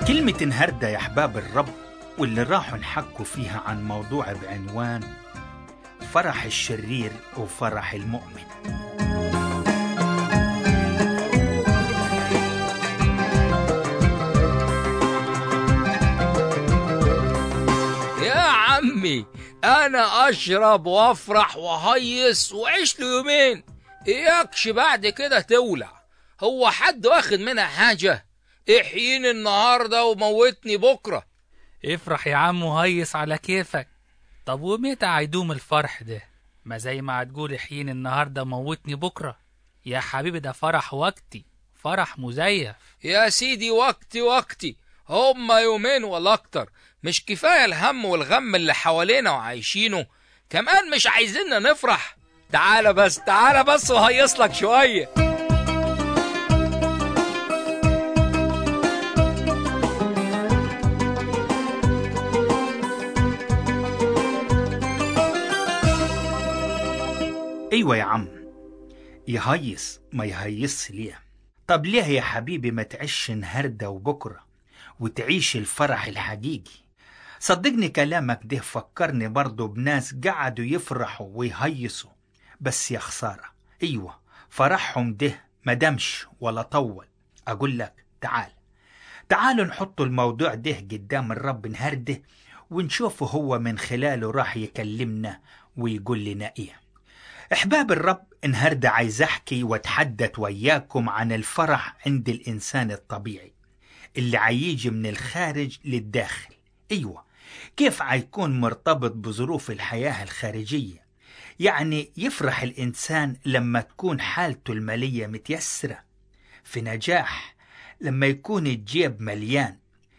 كلمة انهردة يا أحباب الرب واللي راحوا نحكوا فيها عن موضوع بعنوان فرح الشرير وفرح المؤمن يا عمي انا اشرب وافرح وهيص وعيش له يومين اياكش بعد كده تولع هو حد واخد منها حاجة احييني النهاردة وموتني بكرة افرح يا عم وهيص على كيفك طب ومتى هيدوم الفرح ده ما زي ما هتقول احييني النهارده موتني بكره يا حبيبي ده فرح وقتي فرح مزيف يا سيدي وقتي وقتي هما يومين ولا اكتر مش كفاية الهم والغم اللي حوالينا وعايشينه كمان مش عايزيننا نفرح تعالى بس تعالى بس وهيص لك شوية أيوة يا عم يهيص ما يهيص ليه طب ليه يا حبيبي ما تعيش نهاردة وبكرة وتعيش الفرح الحقيقي صدقني كلامك ده فكرني برضو بناس قعدوا يفرحوا ويهيصوا بس يا خسارة أيوة فرحهم ده ما دمش ولا طول أقول لك تعال تعالوا نحطوا الموضوع ده قدام الرب نهارده ونشوفه هو من خلاله راح يكلمنا ويقول لنا إيه احباب الرب النهارده عايز احكي واتحدث وياكم عن الفرح عند الانسان الطبيعي اللي عيجي من الخارج للداخل ايوه كيف عيكون مرتبط بظروف الحياه الخارجيه يعني يفرح الانسان لما تكون حالته الماليه متيسره في نجاح لما يكون الجيب مليان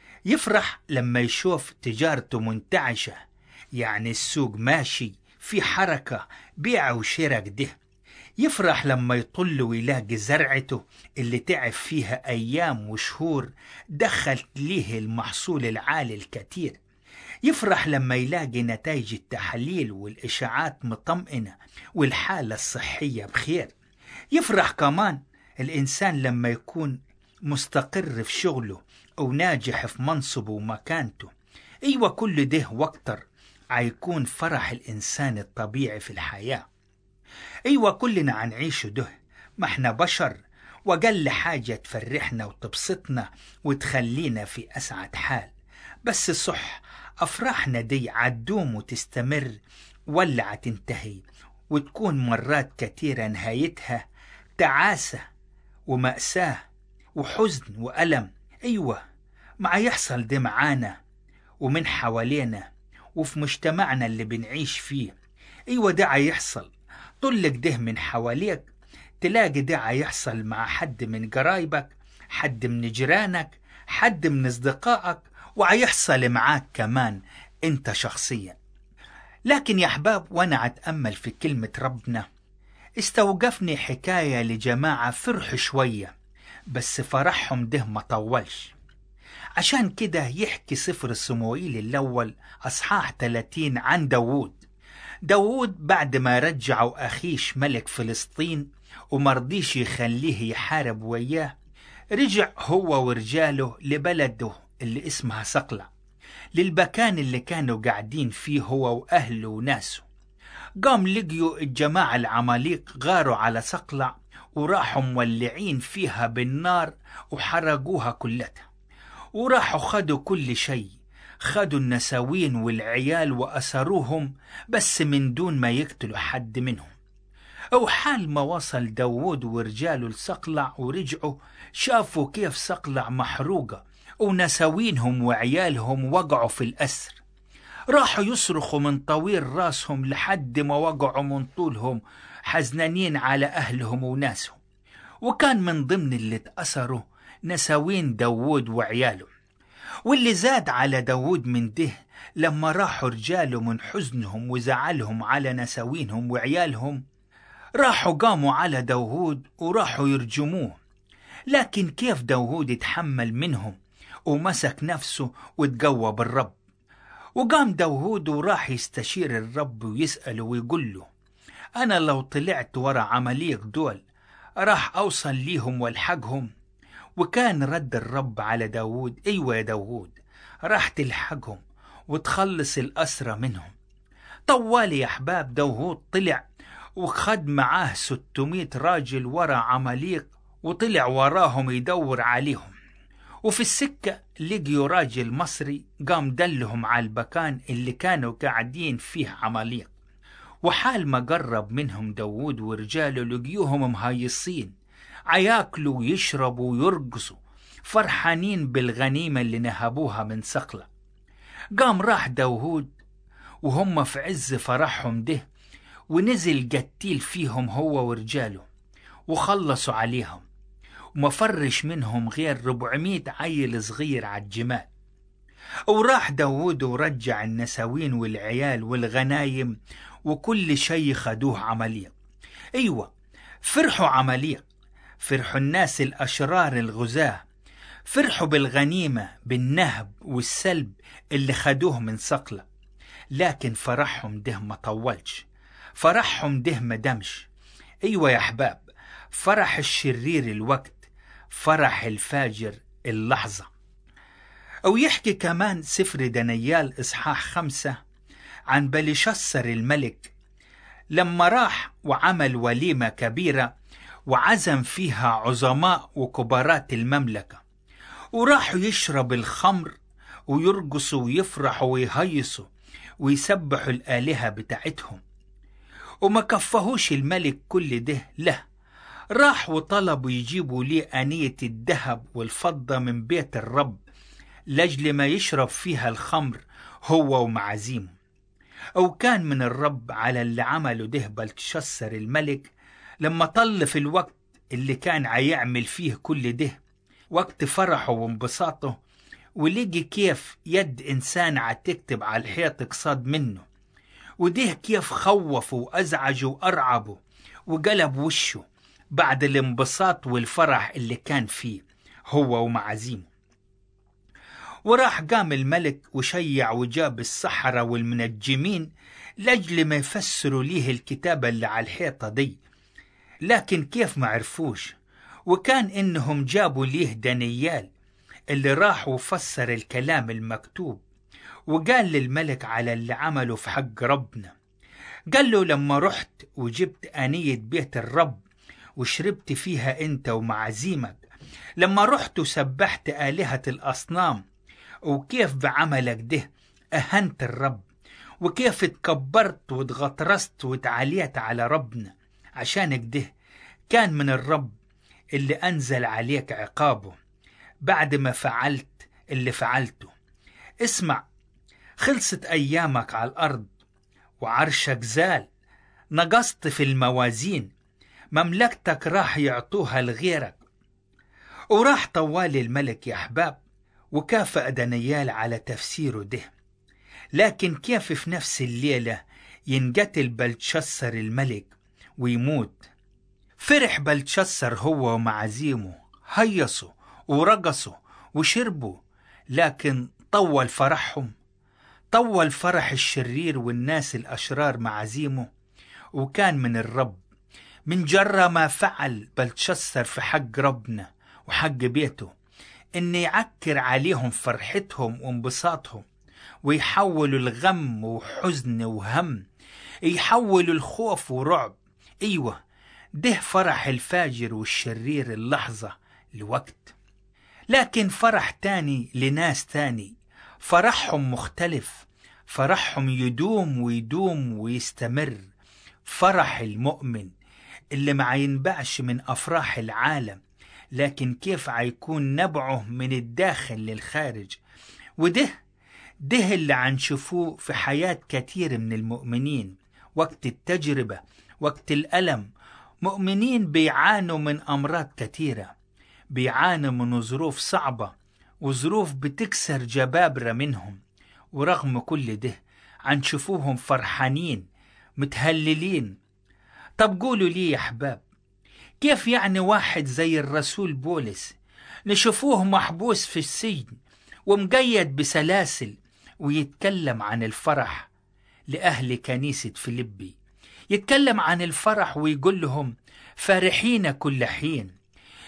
يفرح لما يشوف تجارته منتعشه يعني السوق ماشي في حركة بيع وشراء كده يفرح لما يطل ويلاقي زرعته اللي تعب فيها أيام وشهور دخلت ليه المحصول العالي الكتير يفرح لما يلاقي نتائج التحاليل والإشاعات مطمئنة والحالة الصحية بخير يفرح كمان الإنسان لما يكون مستقر في شغله أو ناجح في منصبه ومكانته أيوة كل ده واكتر عيكون فرح الإنسان الطبيعي في الحياة أيوة كلنا عنعيشه ده ما احنا بشر وقل حاجة تفرحنا وتبسطنا وتخلينا في أسعد حال بس صح أفراحنا دي عدوم وتستمر ولا عتنتهي وتكون مرات كتيرة نهايتها تعاسة ومأساة وحزن وألم أيوة ما يحصل ده معانا ومن حوالينا وفي مجتمعنا اللي بنعيش فيه ايوه ده هيحصل طلق ده من حواليك تلاقي ده هيحصل مع حد من قرايبك حد من جيرانك حد من اصدقائك وهيحصل معاك كمان انت شخصيا لكن يا احباب وانا اتامل في كلمه ربنا استوقفني حكايه لجماعه فرحوا شويه بس فرحهم ده ما طولش عشان كده يحكي سفر صموئيل الأول أصحاح 30 عن داوود داوود بعد ما رجعوا أخيش ملك فلسطين ومرضيش يخليه يحارب وياه رجع هو ورجاله لبلده اللي اسمها صقلع للمكان اللي كانوا قاعدين فيه هو وأهله وناسه قام لقيوا الجماعة العماليق غاروا على صقلع وراحوا مولعين فيها بالنار وحرقوها كلها وراحوا خدوا كل شيء خدوا النساوين والعيال وأسروهم بس من دون ما يقتلوا حد منهم أو حال ما وصل داوود ورجاله لصقلع ورجعوا شافوا كيف صقلع محروقة ونساوينهم وعيالهم وقعوا في الأسر راحوا يصرخوا من طويل راسهم لحد ما وقعوا من طولهم حزنانين على أهلهم وناسهم وكان من ضمن اللي اتأثروا نساوين داوود وعياله واللي زاد على داوود من ده لما راحوا رجاله من حزنهم وزعلهم على نساوينهم وعيالهم راحوا قاموا على داوود وراحوا يرجموه لكن كيف داوود اتحمل منهم ومسك نفسه وتقوى بالرب وقام داوود وراح يستشير الرب ويسأله ويقول له أنا لو طلعت ورا عمليق دول راح أوصل ليهم والحقهم وكان رد الرب على داود أيوة يا داود راح تلحقهم وتخلص الأسرى منهم طوال يا أحباب داود طلع وخد معاه 600 راجل ورا عماليق وطلع وراهم يدور عليهم وفي السكة لقيوا راجل مصري قام دلهم على المكان اللي كانوا قاعدين فيه عماليق وحال ما قرب منهم داود ورجاله لقيوهم مهيصين عياكلوا ويشربوا ويرقصوا فرحانين بالغنيمة اللي نهبوها من صقلة قام راح داود وهم في عز فرحهم ده ونزل قتيل فيهم هو ورجاله وخلصوا عليهم وما فرش منهم غير 400 عيل صغير على الجمال وراح داود ورجع النساوين والعيال والغنايم وكل شيء خدوه عمليق أيوة فرحوا عمليق فرحوا الناس الأشرار الغزاة فرحوا بالغنيمة بالنهب والسلب اللي خدوه من صقلة لكن فرحهم ده ما طولش فرحهم ده ما دمش أيوة يا أحباب فرح الشرير الوقت فرح الفاجر اللحظة أو يحكي كمان سفر دانيال إصحاح خمسة عن بلشسر الملك لما راح وعمل وليمة كبيرة وعزم فيها عظماء وكبارات المملكة وراحوا يشرب الخمر ويرقصوا ويفرحوا ويهيصوا ويسبحوا الآلهة بتاعتهم وما كفهوش الملك كل ده له راح وطلبوا يجيبوا ليه آنية الذهب والفضة من بيت الرب لأجل ما يشرب فيها الخمر هو ومعازيمه أو كان من الرب على اللي عمله ده بلتشسر الملك لما طل في الوقت اللي كان عيعمل فيه كل ده وقت فرحه وانبساطه ولقي كيف يد إنسان عتكتب على الحيط قصاد منه وده كيف خوفه وأزعجه وأرعبه وقلب وشه بعد الانبساط والفرح اللي كان فيه هو ومعازيمه وراح قام الملك وشيع وجاب السحرة والمنجمين لأجل ما يفسروا ليه الكتابة اللي على الحيطة دي لكن كيف ما عرفوش وكان إنهم جابوا ليه دانيال اللي راح وفسر الكلام المكتوب وقال للملك على اللي عمله في حق ربنا قال له لما رحت وجبت آنية بيت الرب وشربت فيها أنت ومعازيمك لما رحت وسبحت آلهة الأصنام وكيف بعملك ده أهنت الرب وكيف اتكبرت واتغطرست واتعاليت على ربنا عشانك ده كان من الرب اللي أنزل عليك عقابه بعد ما فعلت اللي فعلته اسمع خلصت أيامك على الأرض وعرشك زال نقصت في الموازين مملكتك راح يعطوها لغيرك وراح طوال الملك يا أحباب وكافأ دانيال على تفسيره ده لكن كيف في نفس الليلة ينقتل بلتشسر الملك ويموت فرح بلتشسر هو ومعازيمه هيصوا ورقصوا وشربوا لكن طول فرحهم طول فرح الشرير والناس الأشرار معازيمه وكان من الرب من جرى ما فعل بلتشسر في حق ربنا وحق بيته إن يعكر عليهم فرحتهم وانبساطهم ويحولوا الغم وحزن وهم يحولوا الخوف ورعب أيوة ده فرح الفاجر والشرير اللحظة لوقت لكن فرح تاني لناس تاني فرحهم مختلف فرحهم يدوم ويدوم ويستمر فرح المؤمن اللي ما ينبعش من أفراح العالم لكن كيف عيكون نبعه من الداخل للخارج وده ده اللي عنشوفوه في حياة كثير من المؤمنين وقت التجربة وقت الألم مؤمنين بيعانوا من أمراض كثيرة بيعانوا من ظروف صعبة وظروف بتكسر جبابرة منهم ورغم كل ده عنشوفوهم فرحانين متهللين طب قولوا لي يا أحباب كيف يعني واحد زي الرسول بولس نشوفوه محبوس في السجن ومقيد بسلاسل ويتكلم عن الفرح لأهل كنيسة فيلبي يتكلم عن الفرح ويقول لهم فرحين كل حين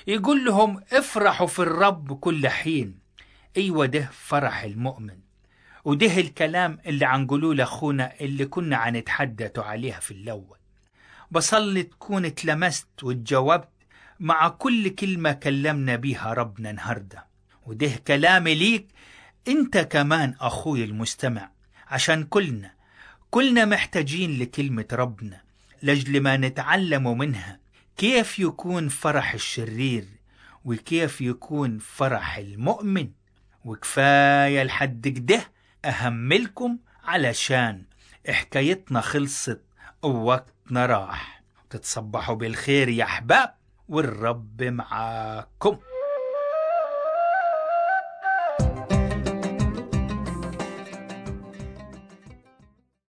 يقول لهم افرحوا في الرب كل حين ايوه ده فرح المؤمن وده الكلام اللي عنقولوه لاخونا اللي كنا عنتحدثوا عليها في الاول بصلي تكون اتلمست واتجاوبت مع كل كلمة كلمنا بيها ربنا النهاردة وده كلامي ليك انت كمان اخوي المستمع عشان كلنا كلنا محتاجين لكلمة ربنا لجل ما نتعلم منها كيف يكون فرح الشرير وكيف يكون فرح المؤمن وكفاية لحد كده أهملكم علشان حكايتنا خلصت ووقتنا راح تتصبحوا بالخير يا أحباب والرب معاكم